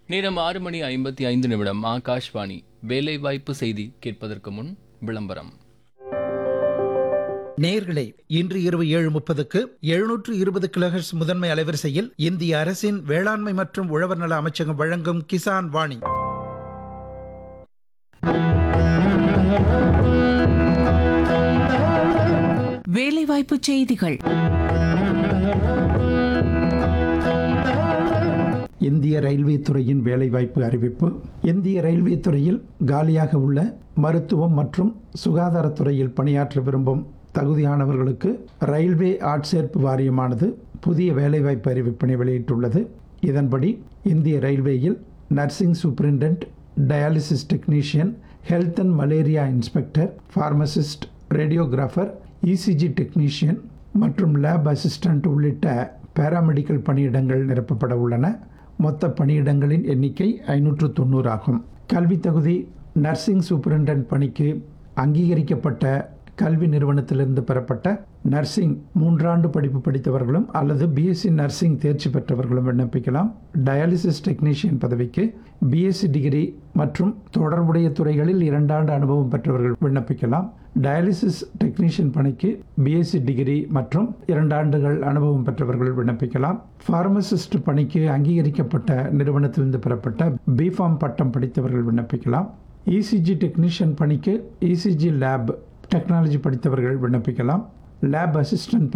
நேரம் ஆறு மணி ஐம்பத்தி ஐந்து நிமிடம் ஆகாஷ்வாணி வேலைவாய்ப்பு செய்தி கேட்பதற்கு முன் விளம்பரம் நேயர்களே இன்று இரவு ஏழு முப்பதுக்கு எழுநூற்று இருபது கிலோஹெர்ட்ஸ் முதன்மை அலைவரிசையில் இந்திய அரசின் வேளாண்மை மற்றும் உழவர் நல அமைச்சகம் வழங்கும் கிசான் வாணி வேலைவாய்ப்பு செய்திகள் இந்திய ரயில்வே துறையின் வேலைவாய்ப்பு அறிவிப்பு இந்திய ரயில்வே துறையில் காலியாக உள்ள மருத்துவம் மற்றும் சுகாதாரத்துறையில் பணியாற்ற விரும்பும் தகுதியானவர்களுக்கு ரயில்வே ஆட்சேர்ப்பு வாரியமானது புதிய வேலைவாய்ப்பு அறிவிப்பினை வெளியிட்டுள்ளது இதன்படி இந்திய ரயில்வேயில் nursing superintendent dialysis technician health and malaria inspector pharmacist radiographer ECG technician மற்றும் லேப் அசிஸ்டன்ட் உள்ளிட்ட பாராமெடிக்கல் பணியிடங்கள் நிரப்பப்பட உள்ளன மொத்த பணியிடங்களின் எண்ணிக்கை ஐநூற்று தொண்ணூறு ஆகும் கல்வி தகுதி நர்சிங் சூப்பரிண்டென்ட் பணிக்கு அங்கீகரிக்கப்பட்ட கல்வி நிறுவனத்திலிருந்து பெறப்பட்ட நர்சிங் மூன்றாண்டு படிப்பு படித்தவர்களும் அல்லது பிஎஸ்சி நர்சிங் தேர்ச்சி பெற்றவர்களும் விண்ணப்பிக்கலாம் டயாலிசிஸ் டெக்னீஷியன் பதவிக்கு பிஎஸ்சி டிகிரி மற்றும் தொடர்புடைய துறைகளில் இரண்டாண்டு அனுபவம் பெற்றவர்கள் விண்ணப்பிக்கலாம் டயாலிசிஸ் டெக்னீஷியன் பணிக்கு பிஎஸ்சி டிகிரி மற்றும் இரண்டாண்டுகள் அனுபவம் பெற்றவர்கள் விண்ணப்பிக்கலாம் ஃபார்மசிஸ்ட் பணிக்கு அங்கீகரிக்கப்பட்ட நிறுவனத்திலிருந்து பெறப்பட்ட பிஃபார்ம் பட்டம் படித்தவர்கள் விண்ணப்பிக்கலாம் இசிஜி டெக்னீஷியன் பணிக்கு இசிஜி லேப் டெக்னாலஜி படித்தவர்கள் விண்ணப்பிக்கலாம் லேப் அசிஸ்டன்ட்